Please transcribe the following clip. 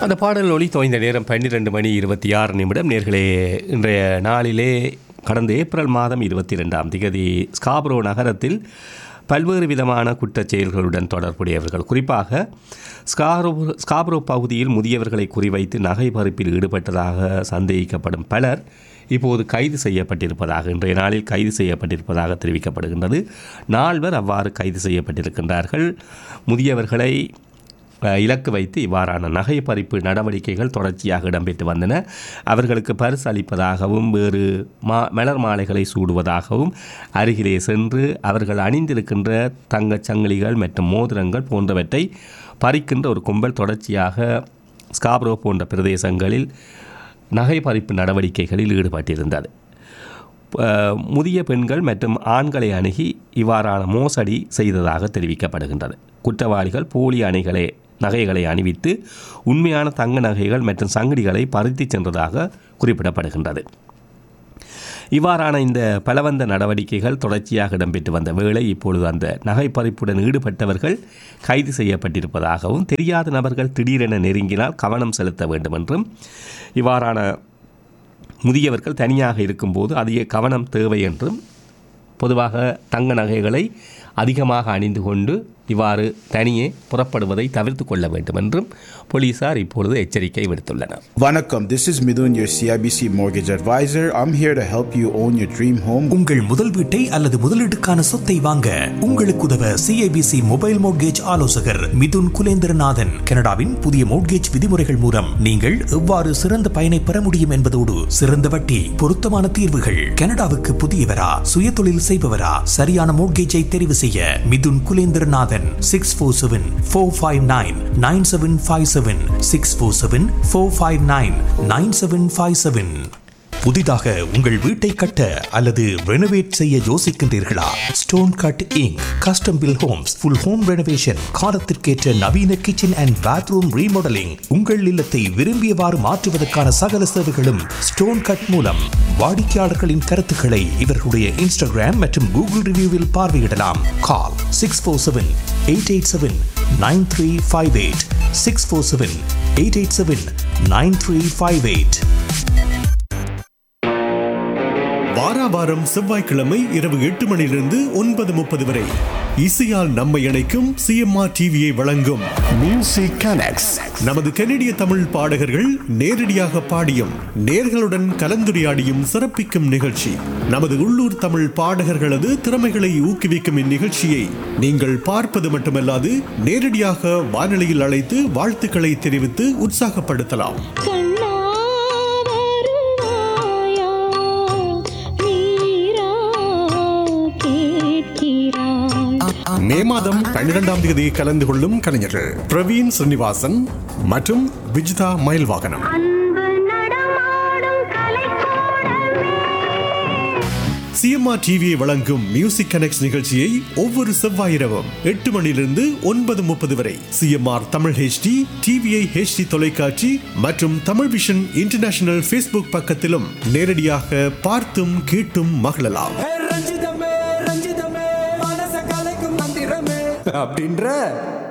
அந்த பாடல் ஒளி தோய்ந்த நேரம் பன்னிரெண்டு மணி இருபத்தி ஆறு நிமிடம் நேர்களே இன்றைய நாளிலே கடந்த ஏப்ரல் மாதம் இருபத்தி ரெண்டாம் திகதி ஸ்காப்ரோ நகரத்தில் பல்வேறு விதமான குற்றச் செயல்களுடன் தொடர்புடையவர்கள் குறிப்பாக ஸ்காரோ ஸ்காப்ரோ பகுதியில் முதியவர்களை குறிவைத்து நகை பறிப்பில் ஈடுபட்டதாக சந்தேகிக்கப்படும் பலர் இப்போது கைது செய்யப்பட்டிருப்பதாக இன்றைய நாளில் கைது செய்யப்பட்டிருப்பதாக தெரிவிக்கப்படுகின்றது நால்வர் அவ்வாறு கைது செய்யப்பட்டிருக்கின்றார்கள் முதியவர்களை அஹ், இலக்கு வைத்து இவ்வாறான நகை பறிப்பு நடவடிக்கைகள் தொடர்ச்சியாக இடம்பெற்று வந்தன அவர்களுக்கு பரிசு அளிப்பதாகவும் வேறு மா மலர் மாலைகளை சூடுவதாகவும் அருகிலே சென்று அவர்கள் அணிந்திருக்கின்ற தங்கச் சங்கிலிகள் மற்றும் மோதிரங்கள் போன்றவற்றை பறிக்கின்ற ஒரு கும்பல் தொடர்ச்சியாக ஸ்காப்ரோ போன்ற பிரதேசங்களில் நகை பறிப்பு நடவடிக்கைகளில் ஈடுபட்டிருந்தது அஹ், முதிய பெண்கள் மற்றும் ஆண்களை அணுகி இவ்வாறான மோசடி செய்ததாக தெரிவிக்கப்படுகின்றது குற்றவாளிகள் போலி அணைகளை நகைகளை அணிவித்து உண்மையான தங்க நகைகள் மற்றும் சங்கிலிகளை பறித்துச் சென்றதாக குறிப்பிடப்படுகின்றது இவ்வாறான இந்த பலவந்த நடவடிக்கைகள் தொடர்ச்சியாக இடம்பெற்று வந்த வேளை இப்பொழுது அந்த நகை பறிப்புடன் ஈடுபட்டவர்கள் கைது செய்யப்பட்டிருப்பதாகவும் தெரியாத நபர்கள் திடீரென நெருங்கினால் கவனம் செலுத்த வேண்டும் என்றும் இவ்வாறான முதியவர்கள் தனியாக இருக்கும்போது அதிக கவனம் தேவை என்றும் பொதுவாக தங்க நகைகளை அதிகமாக அணிந்து கொண்டு இவ்வாறு தனியே புறப்படுவதை தவிர்த்து கொள்ள வேண்டும் என்றும் போலீசார் இப்பொழுது எச்சரிக்கை விடுத்துள்ளனர் Vanakkam, this is Midun, your CIBC mortgage advisor. I'm here to help you own your dream home. உங்கள் முதல் வீட்டை அல்லது முதலீட்டுக்கான சொத்தை வாங்க உங்களுக்கு உதவ சிஐபிசி மொபைல் மோட்கேஜ் ஆலோசகர் மிதுன் குலேந்திரநாதன் கனடாவின் புதிய மோட்கேஜ் விதிமுறைகள் மூலம் நீங்கள் எவ்வாறு சிறந்த பயனை பெற முடியும் என்பதோடு சிறந்த வட்டி பொருத்தமான தீர்வுகள் கனடாவுக்கு புதியவரா சுயதொழில் செய்பவரா சரியான மோட்கேஜை தெரிவு செய்ய Mithun Kulendranathan six four seven four five nine nine seven five seven six four seven four five nine nine seven five seven புதிதாக உங்கள் வீட்டை கட்ட அல்லது ரெனோவேட் செய்ய யோசிக்கின்றீர்களா stone cut inc custom build homes full home renovation காலத்திற்கேற்ற நவீன கிச்சன் அண்ட் பாத்ரூம் ரீமாடலிங் உங்கள் இல்லத்தை விரும்பியவாறு மாற்றுவதற்கான சகல சேவைகளும் ஸ்டோன் கட் மூலம் வாடிக்கையாளர்களின் கருத்துக்களை இவர்களுடைய இன்ஸ்டாகிராம் மற்றும் கூகுள் ரிவ்யூவில் பார்வையிடலாம் call six four seven eight eight seven nine three five eight six four seven eight eight seven nine three five eight வாராவாரம் செவ்வாய்க்கிழமை இரவு எட்டு மணியிலிருந்து ஒன்பது முப்பது வரை இசையால் நம்மை இணைக்கும் சிஎம்ஆர் டிவியை வழங்கும் Music Connects. நமது கனடிய தமிழ் பாடகர்கள் நேரடியாக பாடியும் நேர்களுடன் கலந்துரையாடியும் சிறப்பிக்கும் நிகழ்ச்சி நமது உள்ளூர் தமிழ் பாடகர்களது திறமைகளை ஊக்குவிக்கும் இந்நிகழ்ச்சியை நீங்கள் பார்ப்பது மட்டுமல்லாது நேரடியாக வானொலியில் அழைத்து வாழ்த்துக்களை தெரிவித்து உற்சாகப்படுத்தலாம் கண்ணா வருவாயா நீரா கேட்கிறாய் மே மாதம் பன்னிரெண்டாம் தேதி கலந்து கொள்ளும் கலைஞர்கள் பிரவீன் ஸ்ரீனிவாசன் மற்றும் விஜிதா மயில்வாகனம் அன்பு நடமாடும் கலைக்கூடமே சிஎம்ஆர் டிவியை வழங்கும் மியூசிக் கனெக்ட் நிகழ்ச்சியை ஒவ்வொரு செவ்வாய் இரவும் எட்டு மணியிலிருந்து ஒன்பது முப்பது வரை CMR Tamil HD TVI HD தொலைக்காட்சி மற்றும் தமிழ் விஷன் இன்டர்நேஷனல் ஃபேஸ்புக் பக்கத்திலும் நேரடியாக பார்த்தும் கேட்டும் மகிழலாம் ஏ ரஞ்சிதமே ரஞ்சிதமே மனச கலைக்கும் மந்திரமே அப்படின்ற